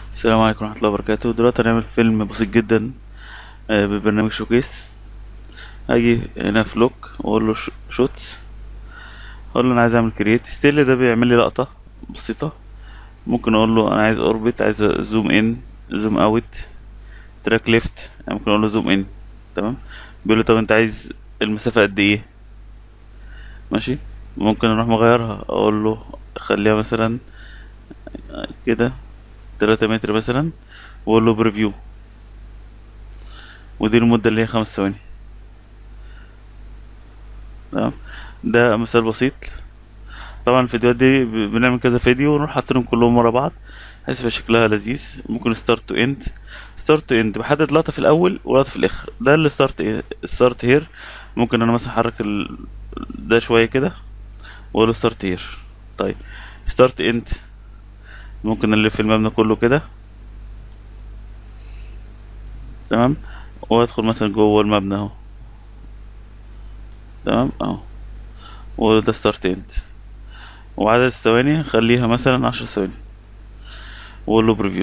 السلام عليكم ورحمة الله وبركاته دلوقتي هنعمل فيلم بسيط جدا آه، ببرنامج شوكيس هاجي هنا في لوك واقول له ش- شوتس اقول له انا عايز اعمل كرييت ستيل ده بيعمل لي لقطة بسيطة ممكن اقول له انا عايز اوربت عايز زوم ان زوم اوت تراك ليفت ممكن اقول له زوم ان تمام بيقول لي طب انت عايز المسافة قد ايه ماشي ممكن اروح مغيرها اقول له خليها مثلا كده تلاتة متر مثلا واقول له بريفيو ودي المدة اللي هي خمس ثواني تمام ده مثال بسيط طبعا الفيديوهات دي ب- بنعمل كذا فيديو ونروح حاطينهم كلهم ورا بعض بحيث يبقى شكلها لذيذ ممكن ستارت تو اند ستارت تو اند بحدد لقطة في الأول ولقطة في الآخر ده اللي ستارت ستارت هير ممكن أنا مثلا أحرك ال... ده شوية كده وأقول له ستارت هير طيب ستارت اند ممكن ألف المبنى كله كده تمام وأدخل مثلا جوه المبنى أهو تمام أهو وأقول له ده ستارت اند وعدد الثواني خليها مثلا عشر ثواني واقول له بريفيو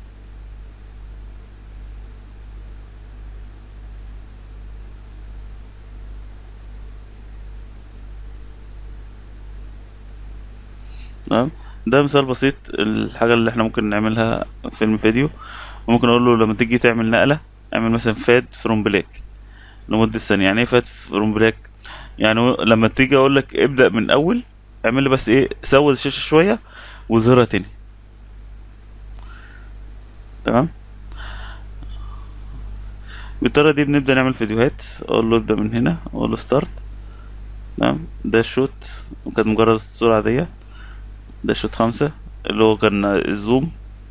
تمام ده مثال بسيط الحاجة اللي احنا ممكن نعملها في فيلم فيديو وممكن اقول له لما تيجي تعمل نقلة اعمل مثلا فاد فروم بلاك لمدة ثانية يعني ايه فاد فروم بلاك يعني هو لما تيجي اقول لك ابدأ من اول اعمل لي بس ايه سود الشاشة شوية وظهرها تاني تمام بالطريقة دي بنبدأ نعمل فيديوهات اقول له ابدأ من هنا اقول له ستارت تمام ده الشوت كانت مجرد صورة عادية ده شوت خمسة اللي هو كان الزوم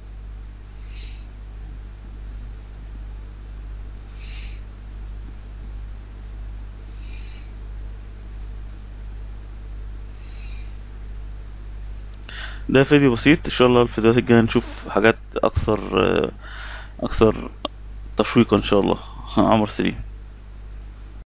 ده فيديو بسيط ان شاء الله الفيديوهات الجاية نشوف حاجات اكثر اكثر تشويقا ان شاء الله عمر سليم